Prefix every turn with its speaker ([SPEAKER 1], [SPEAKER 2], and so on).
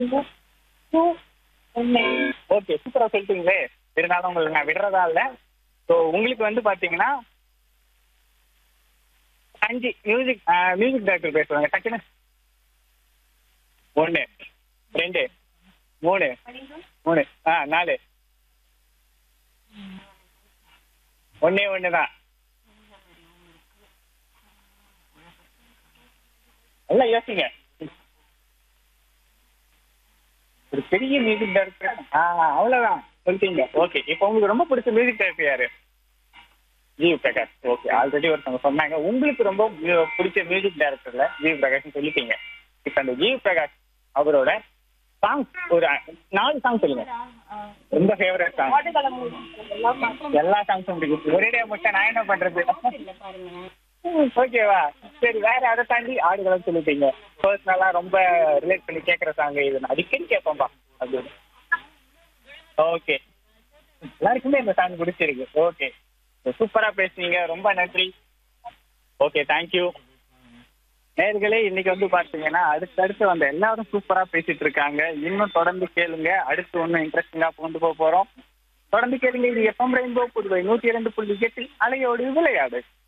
[SPEAKER 1] okay சூப்பரா சொல்லிட்டீங்களே இருந்தாலும் உங்களுக்கு நான் விடுறதா இல்ல ஸோ உங்களுக்கு வந்து பாத்தீங்கன்னா அஞ்சு மியூசிக் மியூசிக் டைரக்டர் பேசுவாங்க டக்குன்னு ஒன்று ரெண்டு மூணு மூணு ஆ நாலு ஒண்ணே ஒன்று தான் நல்லா யோசிங்க ஒரு பெரிய மியூசிக் டைரக்டர் ஆ அவ்வளவுதான் சொல்லிட்டீங்க ஓகே இப்போ உங்களுக்கு ரொம்ப பிடிச்ச மியூசிக் டைரக்டர் யாரு ஜிவி பிரகாஷ் ஓகே ஆல்ரெடி ஒருத்தவங்க சொன்னாங்க உங்களுக்கு ரொம்ப mu- பிடிச்ச மியூசிக் டைரக்டர்ல ஜிவி பிரகாஷ் சொல்லிட்டீங்க இப்போ அந்த ஜிவி பிரகாஷ் அவரோட சாங் ஒரு அ- நாலு சாங் சொல்லுங்க ரொம்ப ஃபேவரட் சாங் எல்லா சாங்ஸும் பிடிக்கும் ஒரேடியா மட்டும் நான் என்ன பண்றது ஓகேவா சரி வேற அதை தாண்டி ஆடுகளும் சொல்லிட்டீங்க பர்சனலா ரொம்ப ரிலேட் பண்ணி கேட்குற சாங் இது நான் அடிக்கடி கேட்பேன்பா அப்படின்னு ஓகே எல்லாருக்குமே இந்த சாங் பிடிச்சிருக்கு ஓகே சூப்பரா பேசுனீங்க ரொம்ப நன்றி ஓகே தேங்க்யூ நேர்களே இன்னைக்கு வந்து பாத்தீங்கன்னா அடுத்தடுத்து வந்த எல்லாரும் சூப்பரா பேசிட்டு இருக்காங்க இன்னும் தொடர்ந்து கேளுங்க அடுத்து ஒன்னும் இன்ட்ரெஸ்டிங்கா கொண்டு போக போறோம் தொடர்ந்து கேளுங்க இது எஃப்எம் ரெயின்போ புதுவை நூத்தி இரண்டு புள்ளி எட்டு அலையோடு விளையாடு